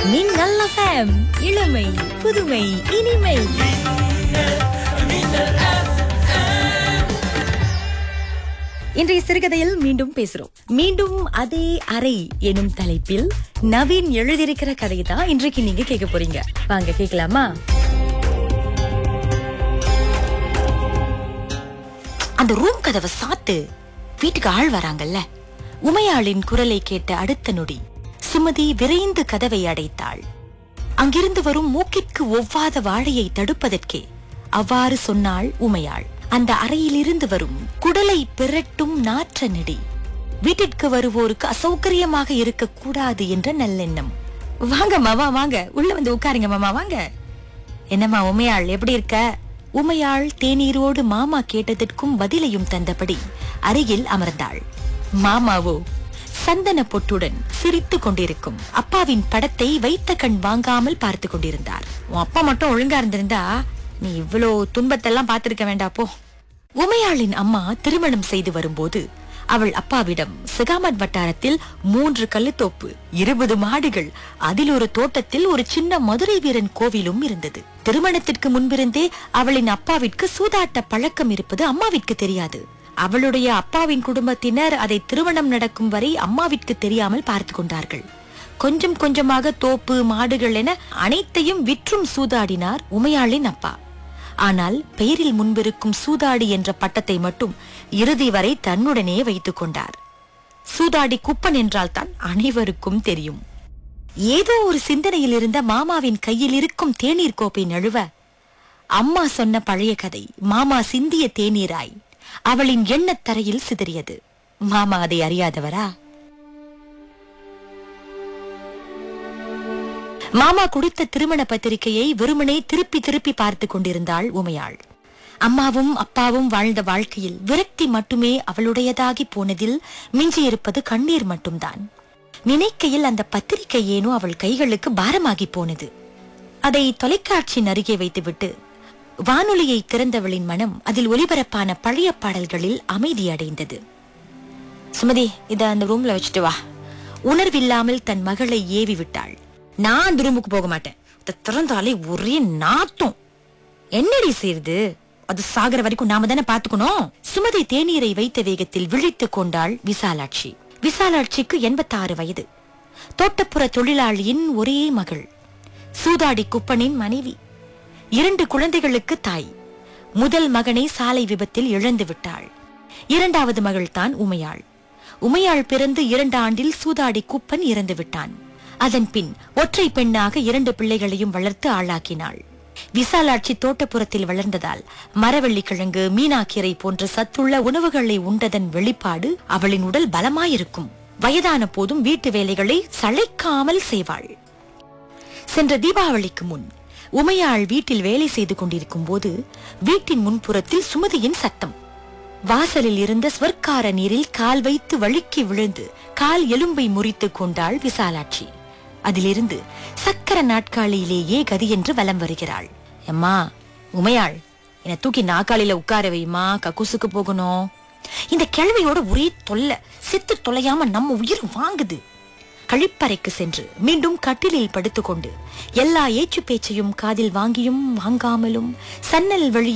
மின்னல் FM இளமை புதுமை இனிமை இன்றைய சிறுகதையில் மீண்டும் பேசுறோம் மீண்டும் அதே அறை எனும் தலைப்பில் நவீன் எழுதியிருக்கிற கதையை தான் இன்றைக்கு நீங்க கேட்க போறீங்க வாங்க கேட்கலாமா அந்த ரூம் கதவை சாத்து வீட்டுக்கு ஆள் வராங்கல்ல உமையாளின் குரலை கேட்ட அடுத்த நொடி சுமதி விரைந்து கதவை அடைத்தாள் அங்கிருந்து வரும் மூக்கிற்கு ஒவ்வாத வாழையை தடுப்பதற்கே அவ்வாறு சொன்னாள் உமையாள் அந்த அறையிலிருந்து வரும் குடலை பிரட்டும் நாற்ற நெடி வீட்டிற்கு வருவோருக்கு அசௌகரியமாக இருக்கக்கூடாது என்ற நல்லெண்ணம் வாங்க மாமா வாங்க உள்ள வந்து உட்காருங்க மாமா வாங்க என்னம்மா உமையாள் எப்படி இருக்க உமையாள் தேநீரோடு மாமா கேட்டதற்கும் பதிலையும் தந்தபடி அருகில் அமர்ந்தாள் மாமாவோ சந்தன பொட்டுடன் சிரித்துக் கொண்டிருக்கும் அப்பாவின் படத்தை வைத்த கண் வாங்காமல் பார்த்து கொண்டிருந்தார் உன் அப்பா மட்டும் ஒழுங்கா இருந்திருந்தா நீ இவ்வளோ துன்பத்தெல்லாம் பார்த்திருக்க வேண்டாம் போ உமையாளின் அம்மா திருமணம் செய்து வரும்போது அவள் அப்பாவிடம் சிகாமத் வட்டாரத்தில் மூன்று கல்லுத்தோப்பு இருபது மாடுகள் அதில் ஒரு தோட்டத்தில் ஒரு சின்ன மதுரை வீரன் கோவிலும் இருந்தது திருமணத்திற்கு முன்பிருந்தே அவளின் அப்பாவிற்கு சூதாட்ட பழக்கம் இருப்பது அம்மாவிற்கு தெரியாது அவளுடைய அப்பாவின் குடும்பத்தினர் அதை திருமணம் நடக்கும் வரை அம்மாவிற்கு தெரியாமல் பார்த்து கொண்டார்கள் கொஞ்சம் கொஞ்சமாக தோப்பு மாடுகள் என அனைத்தையும் விற்றும் சூதாடினார் உமையாளின் அப்பா ஆனால் பெயரில் முன்பிருக்கும் சூதாடி என்ற பட்டத்தை மட்டும் இறுதி வரை தன்னுடனே வைத்துக் கொண்டார் சூதாடி குப்பன் என்றால் தான் அனைவருக்கும் தெரியும் ஏதோ ஒரு சிந்தனையில் இருந்த மாமாவின் கையில் இருக்கும் தேநீர் கோப்பை நழுவ அம்மா சொன்ன பழைய கதை மாமா சிந்திய தேநீராய் அவளின் எண்ணத் தரையில் சிதறியது மாமா அதை அறியாதவரா மாமா கொடுத்த திருமண பத்திரிகையை வெறுமனே திருப்பி திருப்பி பார்த்து கொண்டிருந்தாள் உமையாள் அம்மாவும் அப்பாவும் வாழ்ந்த வாழ்க்கையில் விரக்தி மட்டுமே அவளுடையதாகி போனதில் மிஞ்சியிருப்பது கண்ணீர் மட்டும்தான் நினைக்கையில் அந்த பத்திரிகை ஏனோ அவள் கைகளுக்கு பாரமாகி போனது அதை தொலைக்காட்சியின் அருகே வைத்துவிட்டு வானொலியை திறந்தவளின் மனம் அதில் ஒலிபரப்பான பழைய பாடல்களில் அமைதி அடைந்தது சுமதி இத அந்த ரூம்ல வச்சுட்டு வா உணர்வில்லாமல் தன் மகளை ஏவி விட்டாள் நான் அந்த ரூமுக்கு போக மாட்டேன் இத திறந்தாலே ஒரே நாத்தம் என்னடி செய்யுது அது சாகர வரைக்கும் நாம தானே பாத்துக்கணும் சுமதி தேநீரை வைத்த வேகத்தில் விழித்துக் கொண்டாள் விசாலாட்சி விசாலாட்சிக்கு எண்பத்தாறு வயது தோட்டப்புற தொழிலாளியின் ஒரே மகள் சூதாடி குப்பனின் மனைவி இரண்டு குழந்தைகளுக்கு தாய் முதல் மகனை சாலை விபத்தில் இழந்து விட்டாள் இரண்டாவது மகள் தான் உமையாள் உமையாள் பிறந்து இரண்டு ஆண்டில் சூதாடி குப்பன் இறந்து விட்டான் அதன் பின் ஒற்றை பெண்ணாக இரண்டு பிள்ளைகளையும் வளர்த்து ஆளாக்கினாள் விசாலாட்சி தோட்டப்புறத்தில் வளர்ந்ததால் மரவள்ளிக்கிழங்கு மீனாக்கீரை போன்ற சத்துள்ள உணவுகளை உண்டதன் வெளிப்பாடு அவளின் உடல் பலமாயிருக்கும் வயதான போதும் வீட்டு வேலைகளை சளைக்காமல் செய்வாள் சென்ற தீபாவளிக்கு முன் உமையாள் வீட்டில் வேலை செய்து கொண்டிருக்கும் போது வீட்டின் முன்புறத்தில் சுமதியின் சத்தம் வாசலில் இருந்த ஸ்வர்க்கார நீரில் கால் வைத்து வழுக்கி விழுந்து கால் எலும்பை முறித்துக் கொண்டாள் விசாலாட்சி அதிலிருந்து சக்கர நாட்காலியிலேயே கதி என்று வலம் வருகிறாள் எம்மா உமையாள் என்னை தூக்கி நாக்காளியில உட்கார வைமா கக்கூசுக்கு போகணும் இந்த கிழவியோட ஒரே தொல்லை செத்து தொலையாம நம்ம உயிர் வாங்குது கழிப்பறைக்கு சென்று மீண்டும் கட்டிலில் படுத்துக்கொண்டு எல்லா ஏச்சு பேச்சையும் காதில் வாங்கியும் வாங்காமலும் சன்னல் வழி